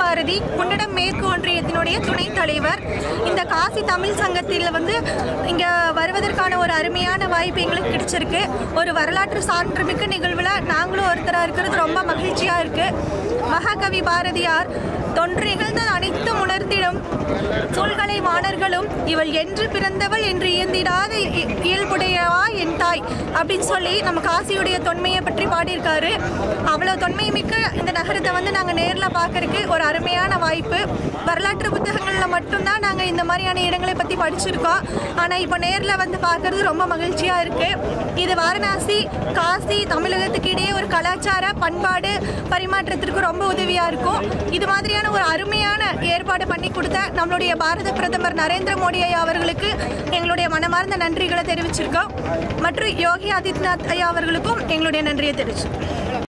பாரதி குண்டடம் மேற்கு ஒன்றியத்தினுடைய துணைத் தலைவர் இந்த காசி தமிழ் சங்கத்தில் வந்து இங்கே வருவதற்கான ஒரு அருமையான வாய்ப்பு எங்களுக்கு கிடைச்சிருக்கு ஒரு வரலாற்று சான்றுமிக்க நிகழ்வில் நாங்களும் ஒருத்தராக இருக்கிறது ரொம்ப மகிழ்ச்சியாக இருக்குது மகாகவி பாரதியார் தொன்று நிகழ்ந்த அனைத்தும் உணர்த்திடும் சூழ்களை வாணர்களும் இவள் என்று பிறந்தவள் என்று இயந்திடாத இ- இயல்புடையவா என் தாய் அப்படின்னு சொல்லி நம்ம காசியுடைய தொன்மையை பற்றி பாடியிருக்காரு அவ்வளோ தொன்மை மிக்க இந்த நகரத்தை வந்து நாங்கள் நேரில் பார்க்கறதுக்கு ஒரு அருமையான வாய்ப்பு வரலாற்று புத்தகங்களில் மட்டும்தான் நாங்கள் இந்த மாதிரியான இடங்களை பற்றி படிச்சிருக்கோம் ஆனால் இப்போ நேரில் வந்து பார்க்கறது ரொம்ப மகிழ்ச்சியாக இருக்குது இது வாரணாசி காசி தமிழகத்துக்கு இடையே ஒரு கலாச்சார பண்பாடு பரிமாற்றத்திற்கு ரொம்ப உதவியாக இருக்கும் இது மாதிரியான ஒரு அருமையான ஏற்பாடு பண்ணி கொடுத்த நம்மளுடைய பாரத பிரதமர் நரேந்திர மோடி ஐயா அவர்களுக்கு எங்களுடைய மனமார்ந்த நன்றிகளை தெரிவிச்சிருக்கோம் மற்றும் யோகி ஆதித்யநாத் ஐயா அவர்களுக்கும் எங்களுடைய நன்றியை தெரிவிச்சிருக்கோம்